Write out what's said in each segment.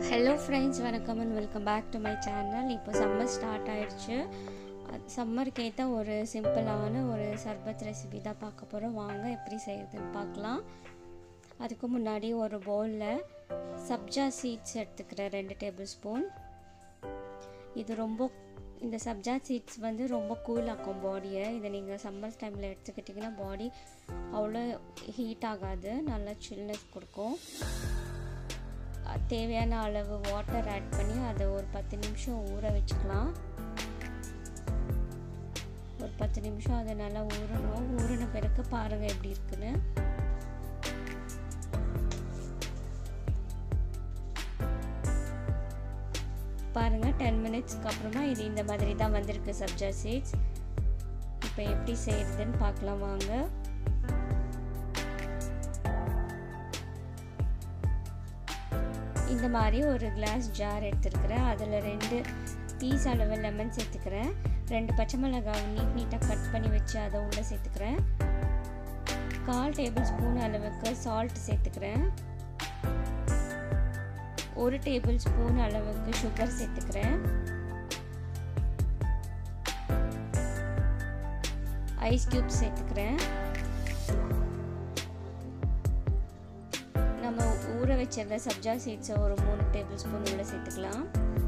hello friends வணக்கம் and welcome back to my channel இப்போ summer start ஆயிடுச்சு சம்மருக்கு ஏற்ற ஒரு சிம்பிளான ஒரு சர்பத் ரெசிபி தான் பார்க்க போகிறோம் வாங்க எப்படி செய்யறதுன்னு பார்க்கலாம் அதுக்கு முன்னாடி ஒரு பவுலில் சப்ஜா சீட்ஸ் எடுத்துக்கிறேன் ரெண்டு டேபிள் ஸ்பூன் இது ரொம்ப இந்த சப்ஜா சீட்ஸ் வந்து ரொம்ப கூல் ஆக்கும் பாடியை இதை நீங்கள் சம்மர் டைமில் எடுத்துக்கிட்டிங்கன்னா பாடி அவ்வளோ ஹீட் ஆகாது நல்லா சில்னஸ் கொடுக்கும் தேவையான அளவு வாட்டர் ஆட் பண்ணி அதை ஒரு பத்து நிமிஷம் ஊற வச்சுக்கலாம் ஒரு பத்து நிமிஷம் அதை நல்லா ஊறணும் ஊறின பிறகு பாருங்கள் எப்படி இருக்குன்னு பாருங்கள் டென் மினிட்ஸ்க்கு அப்புறமா இது இந்த மாதிரி தான் வந்திருக்கு சப்ஜா சீட்ஸ் இப்போ எப்படி செய்யறதுன்னு பார்க்கலாம் வாங்க இந்த மாதிரி ஒரு கிளாஸ் ஜார் எடுத்துருக்கிறேன் அதில் ரெண்டு பீஸ் அளவு லெமன் சேர்த்துக்கிறேன் ரெண்டு பச்சை மிளகாய் நீட் நீட்டாக கட் பண்ணி வச்சு அதை உள்ளே சேர்த்துக்கிறேன் கால் டேபிள் ஸ்பூன் அளவுக்கு சால்ட் சேர்த்துக்கிறேன் ஒரு டேபிள் ஸ்பூன் அளவுக்கு சுகர் சேர்த்துக்கிறேன் ஐஸ் கியூப் சேர்த்துக்கிறேன் நம்ம ஊற வச்சிருந்த சப்ஜா சீட்ஸை ஒரு மூணு டேபிள் ஸ்பூன் உள்ள சேர்த்துக்கலாம்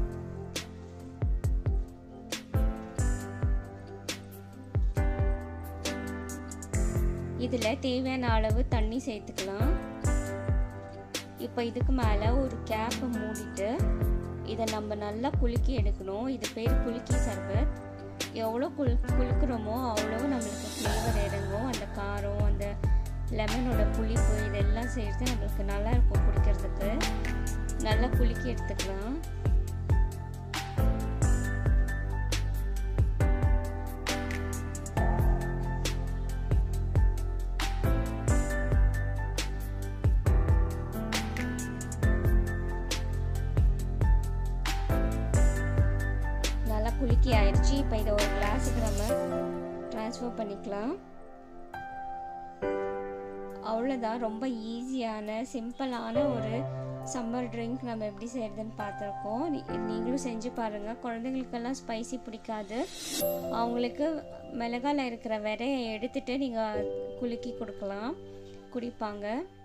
இதில் தேவையான அளவு தண்ணி சேர்த்துக்கலாம் இப்போ இதுக்கு மேலே ஒரு கேப்பை மூடிட்டு இதை நம்ம நல்லா குலுக்கி எடுக்கணும் இது பேர் குலுக்கி சர்பத் எவ்வளோ குளு குலுக்குறோமோ அவ்வளோ நம்மளுக்கு ஃப்ளேவர் இறங்கும் அந்த காரம் அந்த லெமனோட புளிப்பு இதெல்லாம் சேர்த்து நம்மளுக்கு நல்லா இருக்கும் குடிக்கிறதுக்கு நல்லா குலுக்கி எடுத்துக்கலாம் நல்லா குலுக்கி ஆயிடுச்சு இப்போ இதை ஒரு கிளாஸுக்கு நம்ம ட்ரான்ஸ்ஃபர் பண்ணிக்கலாம் அவ்வளோதான் ரொம்ப ஈஸியான சிம்பிளான ஒரு சம்மர் ட்ரிங்க் நம்ம எப்படி செய்கிறதுன்னு பார்த்துருக்கோம் நீங்களும் செஞ்சு பாருங்கள் குழந்தைங்களுக்கெல்லாம் ஸ்பைசி பிடிக்காது அவங்களுக்கு மிளகால இருக்கிற விரையை எடுத்துட்டு நீங்கள் குலுக்கி கொடுக்கலாம் குடிப்பாங்க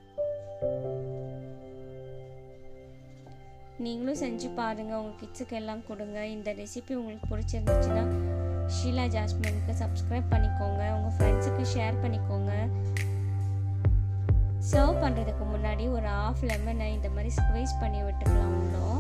நீங்களும் செஞ்சு பாருங்கள் உங்கள் கிட்ஸுக்கு எல்லாம் கொடுங்க இந்த ரெசிபி உங்களுக்கு பிடிச்சிருந்துச்சுன்னா ஷீலா ஜாஸ்மினுக்கு சப்ஸ்கிரைப் பண்ணிக்கோங்க உங்கள் ஃப்ரெண்ட்ஸுக்கு ஷேர் பண்ணிக்கோங்க சர்வ் பண்ணுறதுக்கு முன்னாடி ஒரு ஆஃப் லெமனை இந்த மாதிரி ஸ்க்வைஸ் பண்ணி விட்டுக்கலாம் உள்ளோம்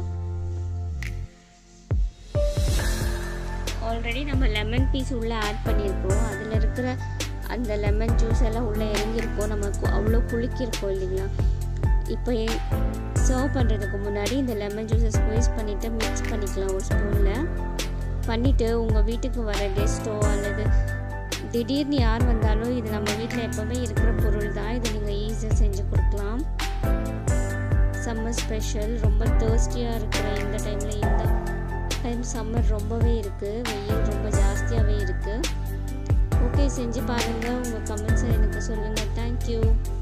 ஆல்ரெடி நம்ம லெமன் பீஸ் உள்ளே ஆட் பண்ணியிருக்கோம் அதில் இருக்கிற அந்த லெமன் ஜூஸ் எல்லாம் உள்ளே இறங்கியிருக்கோம் நம்ம அவ்வளோ குலுக்கியிருக்கோம் இல்லைங்களா இப்போ சர்வ் பண்ணுறதுக்கு முன்னாடி இந்த லெமன் ஜூஸை ஸ்க்வைஸ் பண்ணிவிட்டு மிக்ஸ் பண்ணிக்கலாம் ஒரு ஸ்பூனில் பண்ணிவிட்டு உங்கள் வீட்டுக்கு வர கெஸ்ட்டோ அல்லது திடீர்னு யார் வந்தாலும் இது நம்ம வீட்டில் எப்போவுமே இருக்கிற பொருள் தான் இதை நீங்கள் ஈஸியாக செஞ்சு கொடுக்கலாம் சம்மர் ஸ்பெஷல் ரொம்ப தேர்ஸ்டியாக இருக்கிற இந்த டைமில் இந்த டைம் சம்மர் ரொம்பவே இருக்குது வெயில் ரொம்ப ஜாஸ்தியாகவே இருக்குது ஓகே செஞ்சு பாருங்கள் உங்கள் கமெண்ட்ஸை எனக்கு சொல்லுங்கள் தேங்க்யூ